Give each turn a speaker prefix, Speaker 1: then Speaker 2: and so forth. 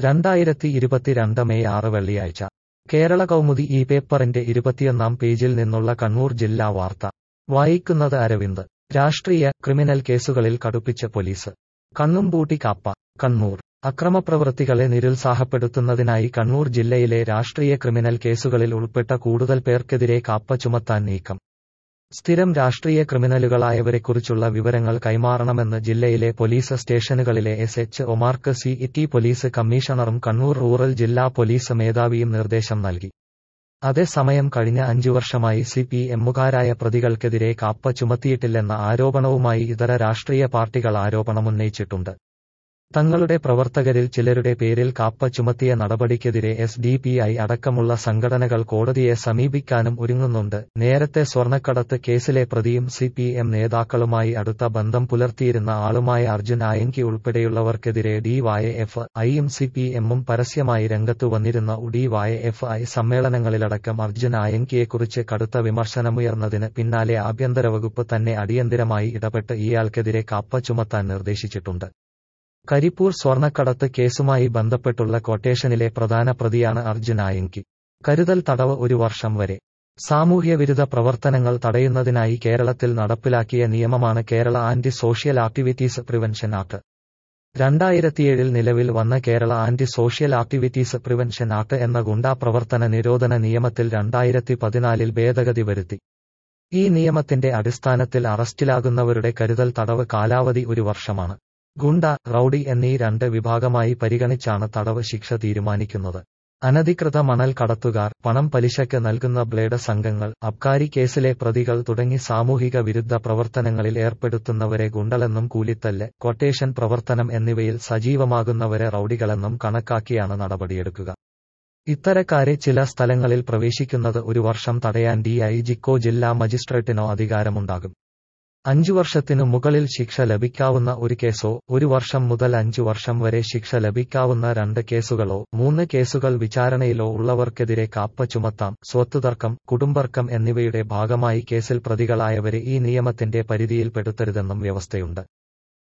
Speaker 1: രണ്ടായിരത്തി ഇരുപത്തിരണ്ട് മെയ് ആറ് വെള്ളിയാഴ്ച കേരള കൗമുദി ഈ പേപ്പറിന്റെ ഇരുപത്തിയൊന്നാം പേജിൽ നിന്നുള്ള കണ്ണൂർ ജില്ലാ വാർത്ത വായിക്കുന്നത് അരവിന്ദ് രാഷ്ട്രീയ ക്രിമിനൽ കേസുകളിൽ കടുപ്പിച്ച പോലീസ് കണ്ണുംപൂട്ടി കാപ്പ കണ്ണൂർ അക്രമപ്രവൃത്തികളെ നിരുത്സാഹപ്പെടുത്തുന്നതിനായി കണ്ണൂർ ജില്ലയിലെ രാഷ്ട്രീയ ക്രിമിനൽ കേസുകളിൽ ഉൾപ്പെട്ട കൂടുതൽ പേർക്കെതിരെ കാപ്പ ചുമത്താൻ നീക്കം സ്ഥിരം രാഷ്ട്രീയ ക്രിമിനലുകളായവരെക്കുറിച്ചുള്ള വിവരങ്ങൾ കൈമാറണമെന്ന് ജില്ലയിലെ police സ്റ്റേഷനുകളിലെ S H ഒമാർക്ക് C ഇറ്റി police കമ്മീഷണറും Kannur rural ജില്ലാ പോലീസ് മേധാവിയും നിർദ്ദേശം നൽകി അതേസമയം കഴിഞ്ഞ അഞ്ചു വർഷമായി സി പി എമ്മുകാരായ പ്രതികൾക്കെതിരെ കാപ്പ ചുമത്തിയിട്ടില്ലെന്ന ആരോപണവുമായി ഇതര രാഷ്ട്രീയ പാർട്ടികൾ ആരോപണമുന്നയിച്ചിട്ടുണ്ട് തങ്ങളുടെ പ്രവർത്തകരിൽ ചിലരുടെ പേരിൽ കാപ്പ ചുമത്തിയ നടപടിക്കെതിരെ എസ് ഡി പി ഐ അടക്കമുള്ള സംഘടനകൾ കോടതിയെ സമീപിക്കാനും ഒരുങ്ങുന്നുണ്ട് നേരത്തെ സ്വർണ്ണക്കടത്ത് കേസിലെ പ്രതിയും സി പി എം നേതാക്കളുമായി അടുത്ത ബന്ധം പുലർത്തിയിരുന്ന ആളുമായ അർജുൻ ആയങ്കി ഉൾപ്പെടെയുള്ളവർക്കെതിരെ ഡി വായ എഫ് ഐയും സി പി എമ്മും പരസ്യമായി രംഗത്തു വന്നിരുന്ന ഡി വായ എഫ് ഐ സമ്മേളനങ്ങളിലടക്കം അർജുൻ ആയങ്കിയെക്കുറിച്ച് കടുത്ത വിമർശനമുയർന്നതിന് പിന്നാലെ ആഭ്യന്തര വകുപ്പ് തന്നെ അടിയന്തിരമായി ഇടപെട്ട് ഇയാൾക്കെതിരെ കാപ്പ ചുമത്താൻ നിർദ്ദേശിച്ചിട്ടുണ്ട് കരിപ്പൂർ സ്വർണ്ണക്കടത്ത് കേസുമായി ബന്ധപ്പെട്ടുള്ള ക്വട്ടേഷനിലെ പ്രധാന പ്രതിയാണ് അർജുൻ ആയങ്കി കരുതൽ തടവ് ഒരു വർഷം വരെ സാമൂഹ്യവിരുദ്ധ പ്രവർത്തനങ്ങൾ തടയുന്നതിനായി കേരളത്തിൽ നടപ്പിലാക്കിയ നിയമമാണ് Kerala anti social activities prevention act രണ്ടായിരത്തിയേഴിൽ നിലവിൽ വന്ന Kerala anti social activities prevention act എന്ന ഗുണ്ടാ പ്രവർത്തന നിരോധന നിയമത്തിൽ രണ്ടായിരത്തി പതിനാലിൽ ഭേദഗതി വരുത്തി ഈ നിയമത്തിന്റെ അടിസ്ഥാനത്തിൽ അറസ്റ്റിലാകുന്നവരുടെ കരുതൽ തടവ് കാലാവധി ഒരു വർഷമാണ് ഗുണ്ട റൌഡി എന്നീ രണ്ട് വിഭാഗമായി പരിഗണിച്ചാണ് തടവ് ശിക്ഷ തീരുമാനിക്കുന്നത് അനധികൃത മണൽ കടത്തുകാർ പണം പലിശയ്ക്ക് നൽകുന്ന ബ്ലേഡ് സംഘങ്ങൾ അബ്കാരി കേസിലെ പ്രതികൾ തുടങ്ങി സാമൂഹിക വിരുദ്ധ പ്രവർത്തനങ്ങളിൽ ഏർപ്പെടുത്തുന്നവരെ ഗുണ്ടലെന്നും കൂലിത്തല്ല് ക്വട്ടേഷൻ പ്രവർത്തനം എന്നിവയിൽ സജീവമാകുന്നവരെ റൌഡികളെന്നും കണക്കാക്കിയാണ് നടപടിയെടുക്കുക ഇത്തരക്കാരെ ചില സ്ഥലങ്ങളിൽ പ്രവേശിക്കുന്നത് ഒരു വർഷം തടയാൻ ഡി ഐ ജിക്കോ ജില്ലാ മജിസ്ട്രേറ്റിനോ അധികാരമുണ്ടാകും അഞ്ചു വർഷത്തിനു മുകളിൽ ശിക്ഷ ലഭിക്കാവുന്ന ഒരു കേസോ ഒരു വർഷം മുതൽ അഞ്ചു വർഷം വരെ ശിക്ഷ ലഭിക്കാവുന്ന രണ്ട് കേസുകളോ മൂന്ന് കേസുകൾ വിചാരണയിലോ ഉള്ളവർക്കെതിരെ കാപ്പ ചുമത്താം സ്വത്തുതർക്കം കുടുംബർക്കം എന്നിവയുടെ ഭാഗമായി കേസിൽ പ്രതികളായവരെ ഈ നിയമത്തിന്റെ പരിധിയിൽപ്പെടുത്തരുതെന്നും വ്യവസ്ഥയുണ്ട്